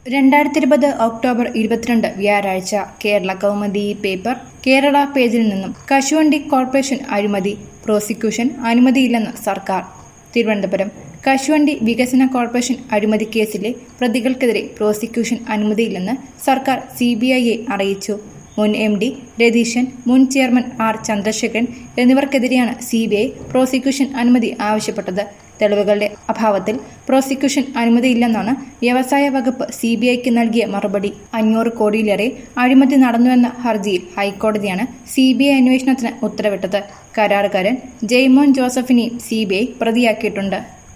രണ്ടായിരത്തി ഇരുപത് ഒക്ടോബർ ഇരുപത്തിരണ്ട് വ്യാഴാഴ്ച കേരള കൗമുദി പേപ്പർ കേരള പേജിൽ നിന്നും കശുവണ്ടി കോർപ്പറേഷൻ അഴിമതി പ്രോസിക്യൂഷൻ അനുമതിയില്ലെന്ന് സർക്കാർ തിരുവനന്തപുരം കശുവണ്ടി വികസന കോർപ്പറേഷൻ അഴിമതി കേസിലെ പ്രതികൾക്കെതിരെ പ്രോസിക്യൂഷൻ അനുമതിയില്ലെന്ന് സർക്കാർ സിബിഐയെ അറിയിച്ചു മുൻ എം ഡി രതീശൻ മുൻ ചെയർമാൻ ആർ ചന്ദ്രശേഖരൻ എന്നിവർക്കെതിരെയാണ് സിബിഐ പ്രോസിക്യൂഷൻ അനുമതി ആവശ്യപ്പെട്ടത് തെളിവുകളുടെ അഭാവത്തിൽ പ്രോസിക്യൂഷൻ അനുമതിയില്ലെന്നാണ് വ്യവസായ വകുപ്പ് സിബിഐക്ക് നൽകിയ മറുപടി അഞ്ഞൂറ് കോടിയിലേറെ അഴിമതി നടന്നുവെന്ന ഹർജിയിൽ ഹൈക്കോടതിയാണ് സിബിഐ അന്വേഷണത്തിന് ഉത്തരവിട്ടത് കരാറുകാരൻ ജെയ്മോൻ ജോസഫിനെയും സിബിഐ പ്രതിയാക്കിയിട്ടുണ്ട്